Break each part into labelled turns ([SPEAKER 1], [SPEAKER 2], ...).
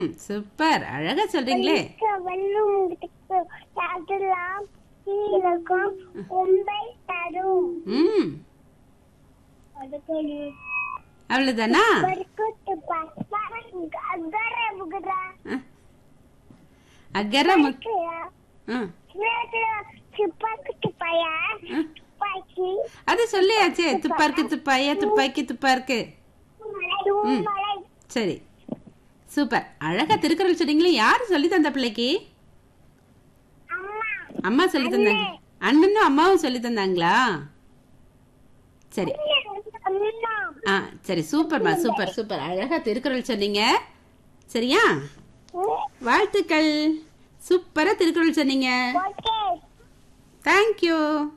[SPEAKER 1] ம், சூப்பர் அழகா சொல்றீங்களே
[SPEAKER 2] வெள்ளும் அதெல்லாம் கீழக்கும் உண்மை தரும்
[SPEAKER 1] ம்
[SPEAKER 2] அதுக்கு
[SPEAKER 1] அவ்வளவுதானா
[SPEAKER 2] பருக்குத்து அகர புகுதா
[SPEAKER 1] அக்கற முக் ம்,
[SPEAKER 2] சிப்பாக்கு பையா
[SPEAKER 1] ம்.
[SPEAKER 2] துப்பாக்கி
[SPEAKER 1] அது சொல்லியாச்சே துப்பா இருக்கு துப்பாய துப்பாக்கி துப்பா இருக்கு
[SPEAKER 2] தூமலை
[SPEAKER 1] சரி சூப்பர் அழகா திருக்குறள் சொன்னீங்களே யாரு சொல்லி தந்த பிள்ளைக்கு
[SPEAKER 2] அம்மா
[SPEAKER 1] அம்மா சொல்லி தந்தாங்க அண்ணனும் அம்மாவும் சொல்லி தந்தாங்களா சரி
[SPEAKER 2] அம்மா
[SPEAKER 1] ஆ சரி சூப்பர்மா சூப்பர் சூப்பர் அழகா திருக்குறள் சொன்னீங்க சரியா வாழ்த்துக்கள் சூப்பரா திருக்குறள் சொன்னீங்க
[SPEAKER 2] ஓகே
[SPEAKER 1] தேங்க்யூ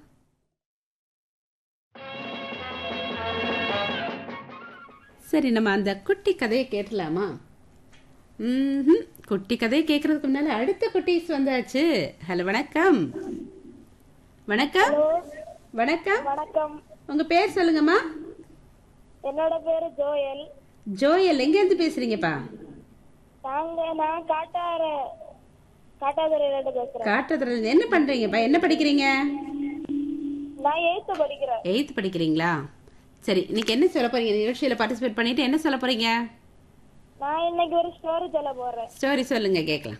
[SPEAKER 1] சரி நம்ம அந்த குட்டி கதையை கேட்கலாமா ம்ஹும். குட்டி கதையை கேட்கறதுக்கு முன்னால அடுத்த குட்டீஸ் வந்தாச்சு ஹலோ வணக்கம் வணக்கம் வணக்கம்
[SPEAKER 2] வணக்கம்
[SPEAKER 1] உங்க பேர் சொல்லுங்கம்மா
[SPEAKER 2] என்னோட பேரு ஜோயல்
[SPEAKER 1] ஜோயல் எங்க இருந்து பேசுறீங்கப்பா
[SPEAKER 2] நாங்க நான் காட்டார காட்டாதுறையில இருந்து பேசுறேன்
[SPEAKER 1] காட்டுறதுல என்ன பண்றீங்கப்பா என்ன படிக்கிறீங்க
[SPEAKER 2] நான் எயித்து படிக்கிறேன்
[SPEAKER 1] எயித்து படிக்கிறீங்களா சரி இன்னைக்கு என்ன சொல்ல போறீங்க நிகழ்ச்சியில பார்ட்டிசிபேட் பண்ணிட்டு என்ன சொல்ல போறீங்க
[SPEAKER 2] நான் இன்னைக்கு ஒரு ஸ்டோரி சொல்ல போறேன்
[SPEAKER 1] ஸ்டோரி சொல்லுங்க கேட்கலாம்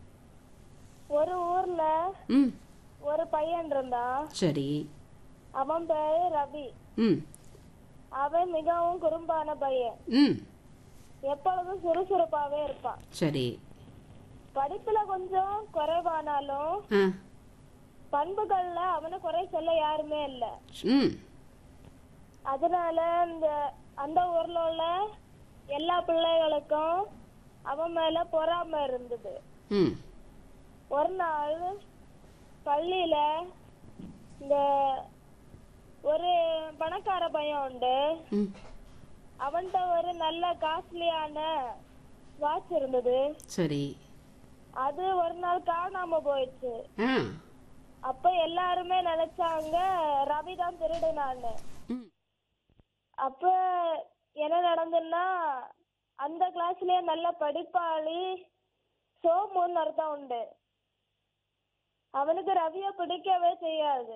[SPEAKER 2] ஒரு ஊர்ல
[SPEAKER 1] ம்
[SPEAKER 2] ஒரு பையன் இருந்தான்
[SPEAKER 1] சரி
[SPEAKER 2] அவன் பேரு ரவி
[SPEAKER 1] ம்
[SPEAKER 2] அவன் மிகவும் குறும்பான பையன்
[SPEAKER 1] ம்
[SPEAKER 2] எப்பொழுதும் சுறுசுறுப்பாவே இருப்பான்
[SPEAKER 1] சரி
[SPEAKER 2] படிப்புல கொஞ்சம் குறைவானாலும்
[SPEAKER 1] ஆ
[SPEAKER 2] பண்புகள்ல அவனை குறை சொல்ல யாருமே இல்ல
[SPEAKER 1] ம்
[SPEAKER 2] அதனால இந்த அந்த ஊர்ல உள்ள எல்லா பிள்ளைகளுக்கும் அவன் மேல பொறாமை இருந்தது
[SPEAKER 1] ம்
[SPEAKER 2] ஒரு நாள் பள்ளியில இந்த ஒரு பணக்கார பையன் உண்டு
[SPEAKER 1] ம்
[SPEAKER 2] அவன்கிட்ட ஒரு நல்ல காஸ்ட்லியான வாட்ச் இருந்தது
[SPEAKER 1] சரி
[SPEAKER 2] அது ஒரு நாள் காணாம போயிடுச்சு
[SPEAKER 1] ஆ
[SPEAKER 2] அப்ப எல்லாருமே நினைச்சாங்க ரவி தான் திருடுனான்னு
[SPEAKER 1] ம்
[SPEAKER 2] அப்ப என்ன நடந்துன்னா அந்த கிளாஸ்லயே நல்ல படிப்பாளி சோமுன்னு அர்த்தம் உண்டு அவனுக்கு ரவிய பிடிக்கவே செய்யாது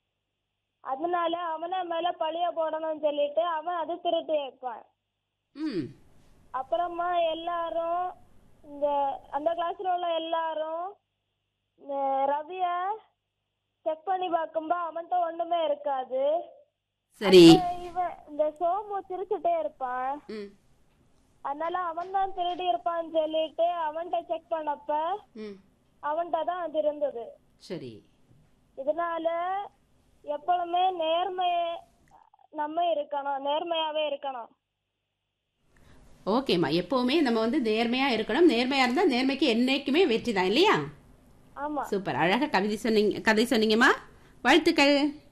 [SPEAKER 2] அதனால அவனை மேல பழிய போடணும்னு சொல்லிட்டு அவன் அது திருட்டு வைப்பான்
[SPEAKER 1] ம்
[SPEAKER 2] அப்புறமா எல்லாரும் இந்த அந்த கிளாஸ்ல உள்ள எல்லாரும் இந்த ரவிய செக் பண்ணி பார்க்கும்போ அவன்கிட்ட ஒண்ணுமே இருக்காது
[SPEAKER 1] சரி
[SPEAKER 2] இவன் இந்த சோமு சிரிச்சுட்டே இருப்பான்
[SPEAKER 1] ம்
[SPEAKER 2] அதனால அவன் தான் திருடி இருப்பான்னு சொல்லிட்டு அவன்கிட்ட செக் பண்ணப்ப
[SPEAKER 1] ம்
[SPEAKER 2] அவன்கிட்ட தான் அது இருந்தது
[SPEAKER 1] சரி
[SPEAKER 2] இதனால எப்பவுமே நேர்மைய நம்ம இருக்கணும் நேர்மையாவே இருக்கணும்
[SPEAKER 1] ஓகேம்மா எப்பவுமே நம்ம வந்து நேர்மையா இருக்கணும் நேர்மையா இருந்தா நேர்மைக்கு என்னைக்குமே வெற்றி தான் இல்லையா
[SPEAKER 2] ஆமா
[SPEAKER 1] சூப்பர் அழகா கவிதை சொன்னீங்க கதை சொன்னீங்கம்மா வாழ்த்துக்கள்